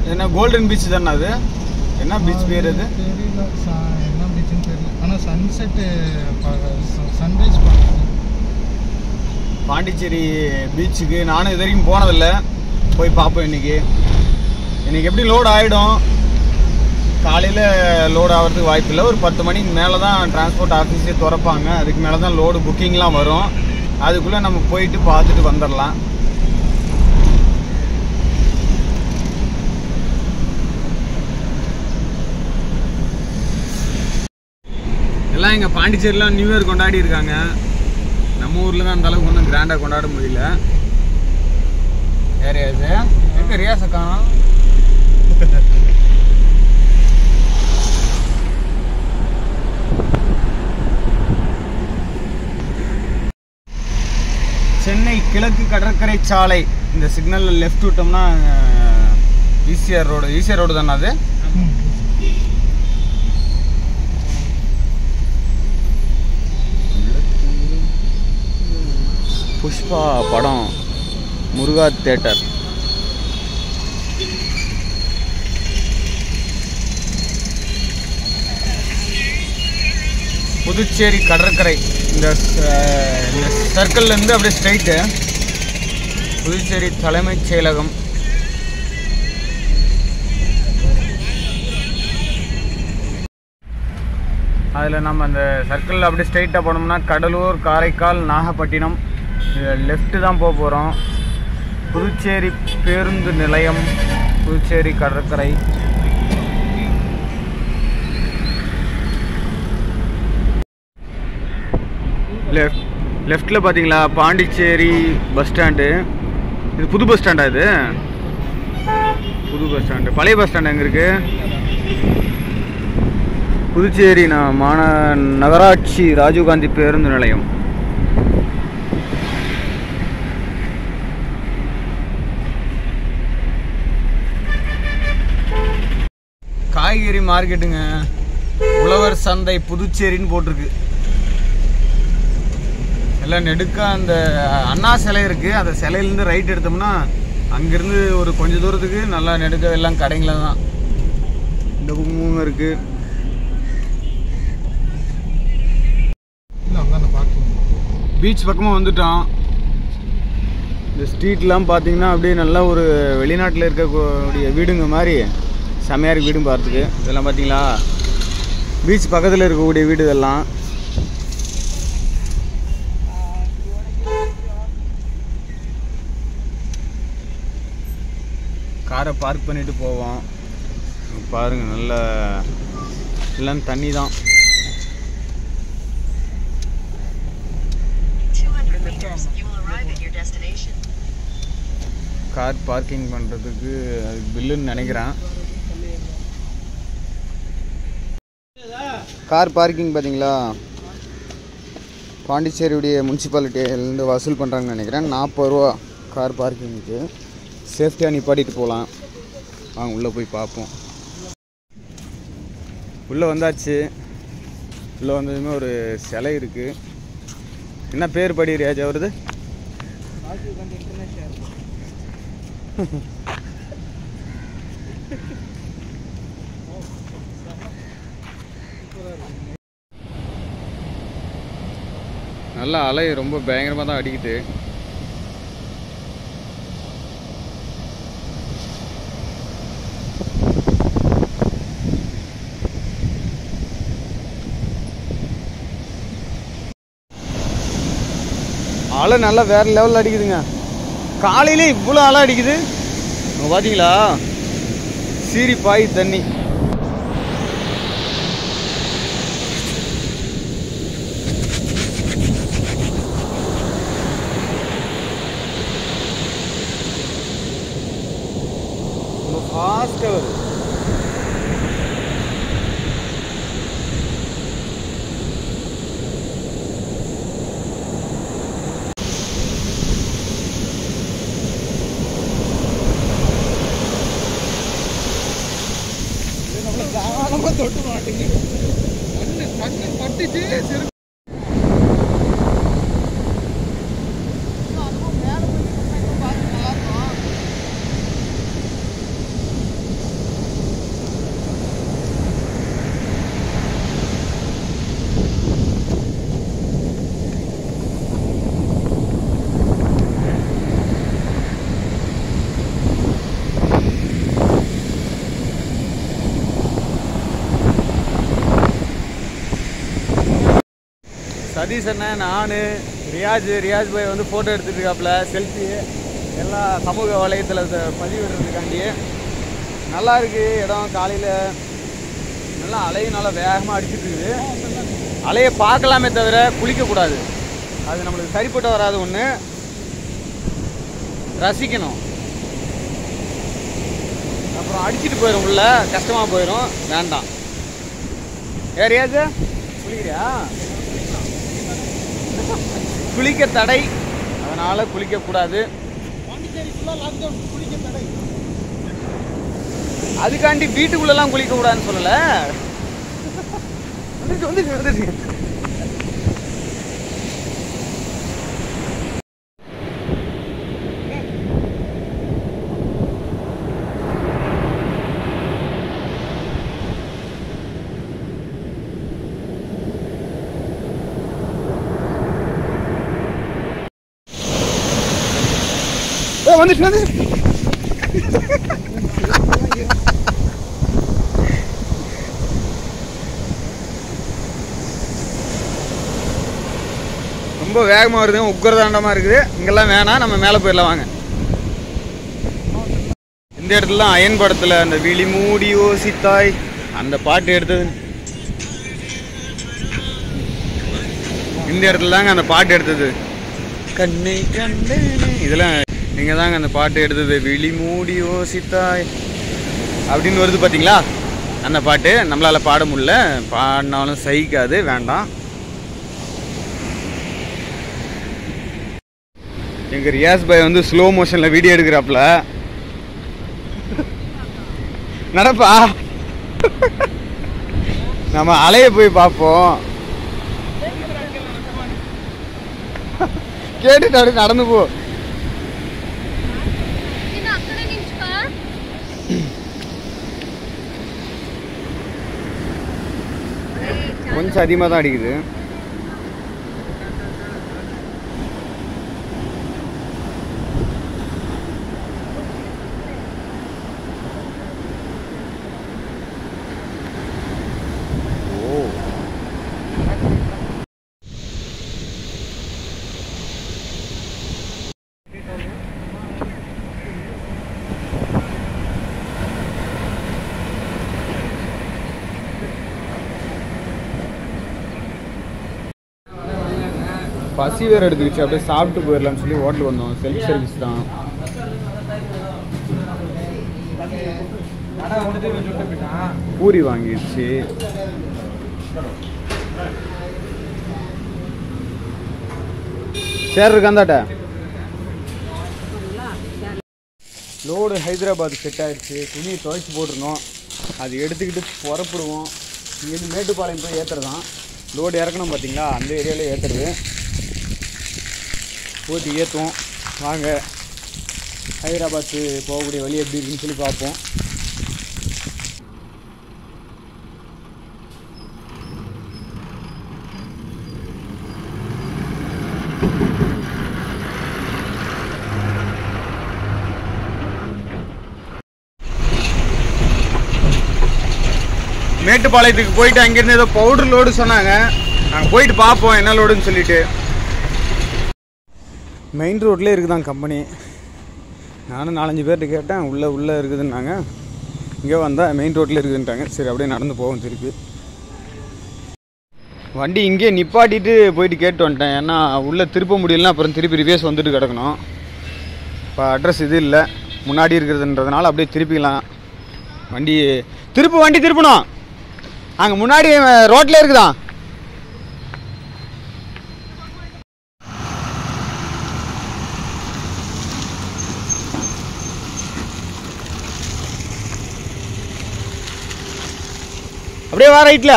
என்ன golden beach தானே அது என்ன பீச் பேர் அது தெரியல ச- என்ன பீச்சுன்னு தெரியல ஆனால் சன்செட்டு சன்ரைஸ் பார்க்குறது பாண்டிச்சேரி பீச்சுக்கு நானும் இது வரைக்கும் போனதில்ல போய் பார்ப்போம் இன்னைக்கு இன்னைக்கு எப்படி லோட் ஆகிடும் காலையில் லோட் ஆகிறதுக்கு வாய்ப்பு இல்லை ஒரு பத்து மணிக்கு மேலே தான் டிரான்ஸ்போர்ட் ஆஃபீஸே திறப்பாங்க அதுக்கு மேலே தான் லோடு புக்கிங்லாம் வரும் அதுக்குள்ளே நம்ம போயிட்டு பார்த்துட்டு வந்துடலாம் எல்லாம் இங்கே பாண்டிச்சேரிலாம் நியூ இயர் கொண்டாடி இருக்காங்க நம்ம ஊரில் தான் அந்த அளவுக்கு ஒன்றும் கிராண்டாக கொண்டாட முடியல வேற இது எங்க ரியாச காணோம் சென்னை கிழக்கு கடற்கரை சாலை இந்த சிக்னலில் லெஃப்ட் விட்டோம்னா ஈசிஆர் ரோடு ஈசிஆர் ரோடு தானே அது புஷ்பா படம் முருகா தேட்டர் புதுச்சேரி கடற்கரை இந்த ச- இந்த சர்க்கிள்ல இருந்து அப்படியே ஸ்ட்ரைட்டு புதுச்சேரி தலைமைச் செயலகம் அதில் நம்ம அந்த சர்க்கிளில் அப்படியே ஸ்ட்ரைட்டாக போனோம்னா கடலூர் காரைக்கால் நாகப்பட்டினம் லெஃப்ட்டு தான் போக போகிறோம் புதுச்சேரி பேருந்து நிலையம் புதுச்சேரி கடற்கரை லெஃப்ட் லெஃப்டில் பார்த்தீங்களா பாண்டிச்சேரி பஸ் ஸ்டாண்டு இது புது பஸ் ஸ்டாண்டா இது புது பஸ் ஸ்டாண்டு பழைய பஸ் ஸ்டாண்டு எங்கே இருக்குது புதுச்சேரி ந- மாந நகராட்சி ராஜீவ்காந்தி பேருந்து நிலையம் காய்கறி மார்க்கெட்டுங்க உழவர் சந்தை புதுச்சேரின்னு போட்டிருக்கு எல்லாம் நெடுக்க அந்த அண்ணா சிலை இருக்குது அந்த சிலையிலேருந்து ரைட் எடுத்தோம்னா அங்கேருந்து ஒரு கொஞ்ச தூரத்துக்கு நல்லா நெடுக்க எல்லாம் கடைங்கள தான் இந்த பக்கமும் இருக்குது இல்லை அதான் பார்க்கிங் பீச் பக்கமாக வந்துட்டோம் இந்த ஸ்ட்ரீட்லாம் பார்த்தீங்கன்னா அப்படியே நல்லா ஒரு வெளிநாட்டில் இருக்கக்கூடிய வீடுங்க மாதிரி செமையாக இருக்கு வீடும் பார்த்துக்கு இதெல்லாம் பார்த்தீங்களா பீச் பக்கத்தில் இருக்கக்கூடிய வீடு இதெல்லாம் காரை பார்க் பண்ணிட்டு போவோம் பாருங்க நல்ல எல்லாம் தண்ணி தான் 200 meters, you will arrive at your destination. Car parking பண்ணுறதுக்கு அதுக்கு பில்லுன்னு நினைக்கிறேன் கார் பார்க்கிங் பார்த்தீங்களா பாண்டிச்சேரியுடைய முனிசிபாலிட்டியிலேருந்து வசூல் பண்ணுறாங்கன்னு நினைக்கிறேன் நாற்பது ரூபா கார் பார்க்கிங்க்கு சேஃப்டியாக நிப்பாட்டிட்டு போகலாம் வாங்க உள்ளே போய் பார்ப்போம் உள்ளே வந்தாச்சு உள்ளே வந்ததுமே ஒரு சிலை இருக்குது என்ன பேர் படி ரியாஜ் அவருது ராஜீவ்காந்தி இன்டர்நேஷனல் ஏர்போர்ட் நல்லா அலை ரொம்ப பயங்கரமாக தான் அடிக்குது அலை நல்லா வேற லெவலில் அடிக்குதுங்க காலையிலே இவ்வளோ அலை அடிக்குது அங்க பார்த்தீங்களா சீரி பாய் தண்ணி ரொம்ப ஃபாஸ்ட்டாக வருது நம்மள தாராளமாக தொட்டு மாட்டேங்குது கண்ணு கண்ணு பட்டுச்சு சரி சதீஷ் அண்ணன் நான் ரியாஜ் ரியாஜ் பாய் வந்து ஃபோட்டோ எடுத்துட்டு இருக்காப்புல செல்ஃபி எல்லாம் சமூக வலைத்தளத்தை பதிவிடுறதுக்காண்டி நல்லா இருக்கு இடம் காலையில் நல்லா அலையும் நல்லா வேகமாக அடிச்சிட்டு இருக்குது அலையை பார்க்கலாமே தவிர குளிக்கக்கூடாது அது நம்மளுக்கு சரிப்பட்டு வராது ஒன்று ரசிக்கணும் அப்புறம் அடிச்சிட்டு போயிடும் உள்ள கஷ்டமாக போயிடும் வேண்டாம் ஏறியாச்சு குளிக்கிறியா குளிக்க தடை அதனால குளிக்க கூடாது அதுக்காண்டி வீட்டுக்குள்ளெல்லாம் குளிக்க கூடாதுன்னு சொல்லல வந்துருச்சு வந்துருச்சு வந்துருச்சு ஏய், வந்துருச்சு வந்துருச்சு ரொம்ப வேகமாக வருது உக்கிரதாண்டமாக இருக்குது இங்கெல்லாம் வேணாம் நம்ம மேலே போயிடலாம் வாங்க இந்த இடத்துல அயன் படத்தில் அந்த விழி மூடி யோசித்தாய் அந்த பாட்டு எடுத்தது இந்த இடத்துல தாங்க அந்த பாட்டு எடுத்தது கண்ணை கண்டேனே இதெல்லாம் நீங்கள் தாங்க அந்த பாட்டு எடுத்தது விழி மூடி யோசித்தாய் அப்படின்னு வருது பார்த்தீங்களா அந்த பாட்டு நம்மளால் பாட முடியல பாடினாலும் சகிக்காது வேண்டாம் எங்க ரியாஸ் பாய் வந்து ஸ்லோ மோஷன்ல வீடியோ எடுக்கிறாப்ல நடப்பா நம்ம அலைய போய் பார்ப்போம் கேட்டுட்டு அப்படியே நடந்து போ నేను అక్కడే నించుకో கொஞ்சம் அதிகமாக தான் அடிக்குது ஓ பசி வேறு எடுத்துக்கிச்சு அப்படியே சாப்பிட்டு போயிடலாம்னு சொல்லி ஹோட்டல் வந்தோம் செல்ஃப் சர்வீஸ் தான் பூரி வாங்கிடுச்சு சேர் இருக்காந்தாட்ட லோடு ஹைதராபாத் செட் ஆயிடுச்சு துணியை துவைச்சி போட்டிருந்தோம் அது எடுத்துக்கிட்டு புறப்படுவோம் இங்கேருந்து மேட்டுப்பாளையம் போய் ஏற்றுறதான் லோடு இறக்கணும் பார்த்தீங்களா அந்த ஏரியாவில் ஏற்றுறது போட்டு ஏற்றுவோம் வாங்க ஹைதராபாத்து போகக்கூடிய வழி எப்படி இருக்குன்னு சொல்லி பார்ப்போம் மேட்டுப்பாளையத்துக்கு போயிட்டு அங்கேருந்து ஏதோ பவுடர் லோடு சொன்னாங்க நாங்கள் போயிட்டு பார்ப்போம் என்ன லோடுன்னு சொல்லிட்டு மெயின் ரோட்லேயே இருக்குதான் கம்பெனி நானும் நாலஞ்சு பேர்கிட்ட கேட்டேன் உள்ளே உள்ளே இருக்குதுன்னாங்க இங்கே வந்தால் மெயின் ரோட்டில் இருக்குதுன்ட்டாங்க சரி அப்படியே நடந்து போவோம் திருப்பி வண்டி இங்கேயே நிப்பாட்டிட்டு போயிட்டு கேட்டு வந்துட்டேன் ஏன்னா உள்ளே திருப்ப முடியலன்னா அப்புறம் திருப்பி ரிவேஸ் வந்துட்டு கிடக்கணும் இப்போ அட்ரஸ் இது இல்லை முன்னாடி இருக்கிறதுன்றதுனால அப்படியே திருப்பிக்கலாம் வண்டி திருப்பு வண்டி திருப்பணும் அங்கே முன்னாடி ரோட்ல இருக்குதான் அப்படியே வா ரைட்ல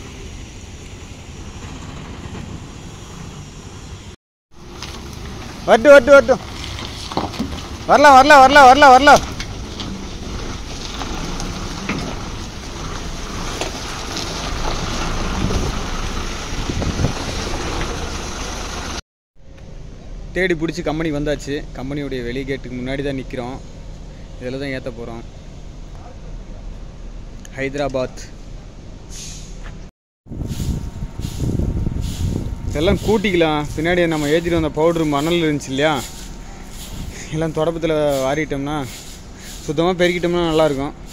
வரட்டு வரட்டு வரட்டும் வரலாம் வரலாம் வரலாம் வரலாம் வரலாம் தேடி பிடிச்சி கம்பெனி வந்தாச்சு கம்பெனியுடைய வெளி கேட்டுக்கு முன்னாடி தான் நிற்கிறோம் இதில் தான் ஏற்ற போகிறோம் ஹைதராபாத் எல்லாம் கூட்டிக்கலாம் பின்னாடி நம்ம ஏற்றிட்டு வந்த பவுட்ரு மணல் இருந்துச்சு இல்லையா எல்லாம் தொடப்பத்தில் வாரிட்டோம்னா சுத்தமாக பெருக்கிட்டோம்னா நல்லாயிருக்கும்